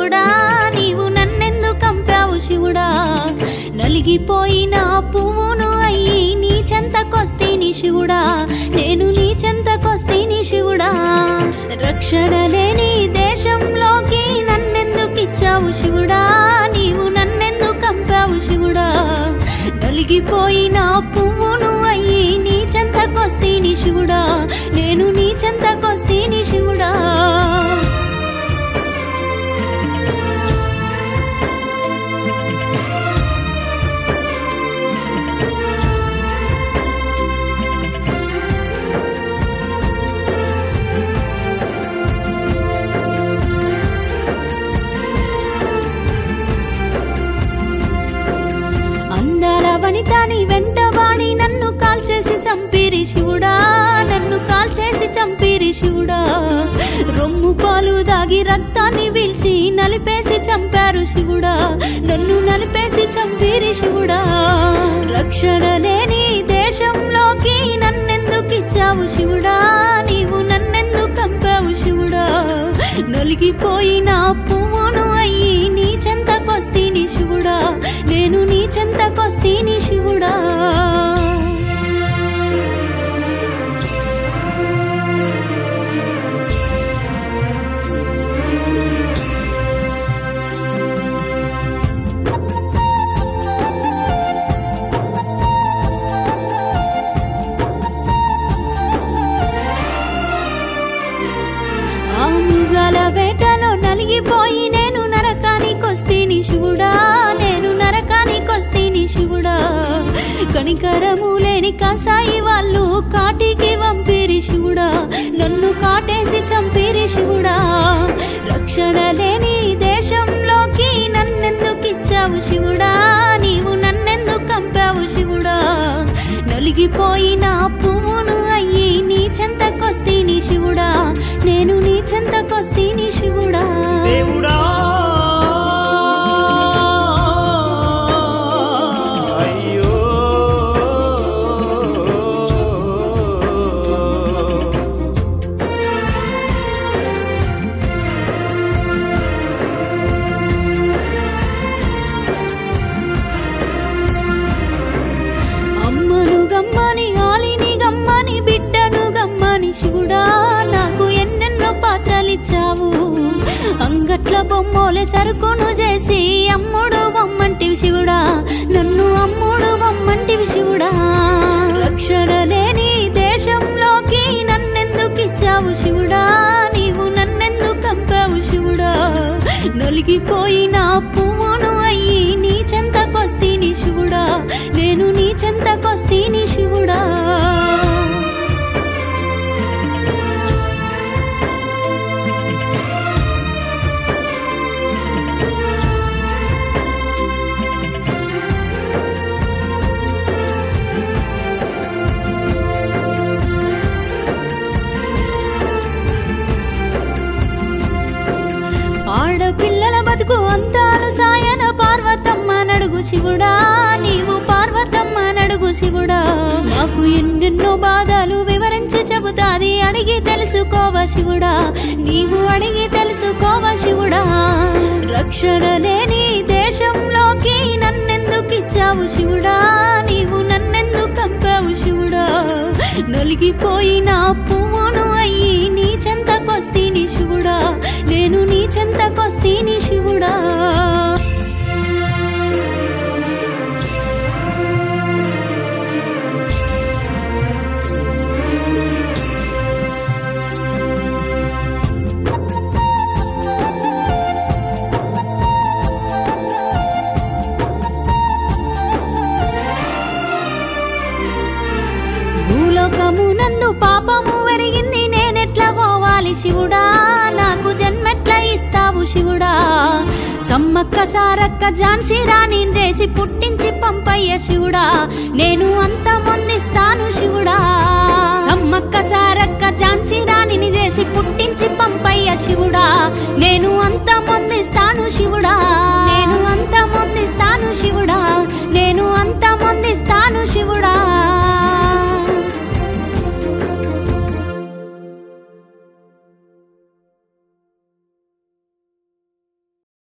శివుడా నీవు నన్నెందుకు కంపావు శివుడా నలిగిపోయిన పువ్వును అయ్యి నీ చెంతకొస్తేని శివుడా నేను నీ చెంతకొస్తేని శివుడా రక్షణ లేని దేశంలోకి నన్నెందుకు ఇచ్చావు శివుడా నీవు నన్నెందుకు కంపావు శివుడా నలిగిపోయిన పువ్వును అయ్యి నీ చెంతకొస్తేని శివుడా నేను నీ చెంతకొస్తేని శివుడా అందాల వనితాని వెంటవాడి నన్ను కాల్చేసి చంపిరి శివుడా నన్ను కాల్చేసి చంపిరి శివుడా రొమ్ము పాలు దాగి రక్తాన్ని వీల్చి నలిపేసి చంపారు శివుడా నన్ను నలిపేసి చంపిరి శివుడా రక్షణ లేని దేశంలోకి నన్నెందుకు ఇచ్చావు శివుడా నీవు నన్నెందుకు కంపావు శివుడా నలిగిపోయిన పువ్వును అయ్యి నీ చెంతకొస్తీని శివుడా నేను నీ చెంతకొస్తీని శివుడా ఆ మృగాల వేటలో నలిగిపోయి నేను నరకానికొస్తీని శివుడా నేను నరకానికొస్తీని శివుడా కనికరము లేని కసాయి వాళ్ళు కాటికి వంపిరి శివుడా నన్ను కాటేసి చంపిరి శివుడా రక్షణ లేని దేశంలోకి నన్నెందుకు ఇచ్చావు శివుడా నీవు నన్నెందుకు కంపావు శివుడా నలిగిపోయిన పువ్వును అయ్యి నీ చెంతకొస్తీని శివుడా నేను నీ చెంతకొస్తీని శివుడా దేవుడా అయ్యో అమ్మను గమ్మని ఆలిని గమ్మని బిడ్డను గమ్మని శివుడా నాకు ఎన్నెన్నో పాత్రలిచ్చావు అంగట్ల బొమ్మోలే సరుకును చేసి అమ్ముడు బొమ్మంటివి శివుడా నన్ను అమ్ముడు బొమ్మంటివి శివుడా రక్షణ లేని దేశంలోకి నన్నెందుకు ఇచ్చావు శివుడా నీవు నన్నెందుకు కంపావు శివుడా నలిగిపోయిన పువ్వును అయ్యి నీ చెంతకొస్తీని శివుడా నేను నీ చెంతకొస్తీని శివుడా ఆడపిల్లల బతుకు అంతాలు సాయన పార్వతమ్మ నడుగు శివుడా నీవు పార్వతమ్మ నడుగు శివుడా మాకు ఎన్నెన్నో బాధలు వివరించి చెబుతాది అడిగి తెలుసుకోవ శివుడా నీవు అడిగి తెలుసుకోవ శివుడా రక్షణ లేని దేశంలోకి నన్నెందుకు ఇచ్చావు శివుడా నీవు నన్నెందుకు కంపావు శివుడా నలిగిపోయిన పువ్వును అయ్యి నీ చెంతకొస్తీని శివుడా నేను నీ చెంతకొస్తీని శివుడా భూలోకమునందు పాపము వెరిగింది నేనెట్లా పోవాలి శివుడా నాకు జన్మెట్లా ఇస్తావు శివుడా సమ్మక్క సారక్క ఝాన్సీ రాణి చేసి పుట్టించి పంపయ్య శివుడా నేను అంత మొందిస్తాను శివుడా సమ్మక్క సారక్క ఝాన్సీ రాణిని చేసి పుట్టించి పంపయ్య శివుడా నేను అంత మొందిస్తాను శివుడా